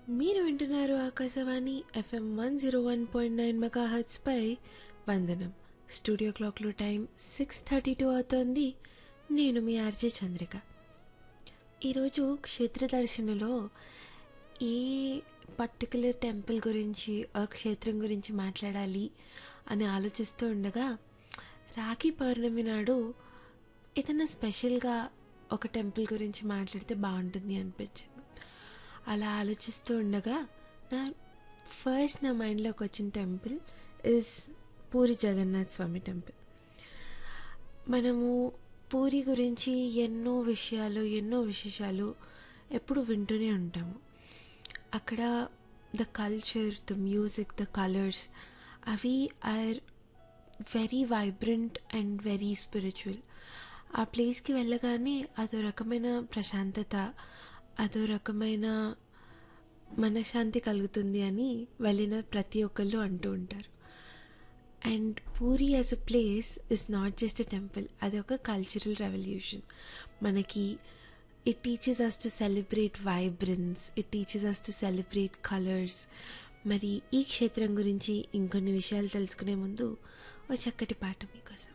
మీరు వింటున్నారు Akashvani FM one zero one point nine mega పై వందనం స్టూడియో క్లాక్లో టైం సిక్స్ థర్టీ టూ అవుతోంది నేను మీ ఆర్జే చంద్రిక ఈరోజు క్షేత్ర దర్శనలో ఏ పర్టికులర్ టెంపుల్ గురించి ఆ క్షేత్రం గురించి మాట్లాడాలి అని ఆలోచిస్తూ ఉండగా రాఖీ పౌర్ణమి నాడు ఏదైనా స్పెషల్గా ఒక టెంపుల్ గురించి మాట్లాడితే బాగుంటుంది అనిపించింది అలా ఆలోచిస్తూ ఉండగా నా ఫస్ట్ నా మైండ్లోకి వచ్చిన temple is Puri Jagannath Swami temple మనము పూరి గురించి ఎన్నో విషయాలు ఎన్నో విశేషాలు ఎప్పుడు వింటూనే ఉంటాము అక్కడ the culture the music the colours అవి are very vibrant and very spiritual ఆ ప్లేస్కి వెళ్ళగానే అదో రకమైన ప్రశాంతత అదో రకమైన మనశ్శాంతి కలుగుతుంది అని వెళ్ళిన ప్రతి ఒక్కళ్ళు అంటూ ఉంటారు and Puri as a place is not just a temple అది ఒక కల్చరల్ రెవల్యూషన్ మనకి it teaches us to celebrate vibrance it teaches us to celebrate colours మరి ఈ క్షేత్రం గురించి ఇంకొన్ని విషయాలు తెలుసుకునే ముందు ఓ చక్కటి పాట మీకోసం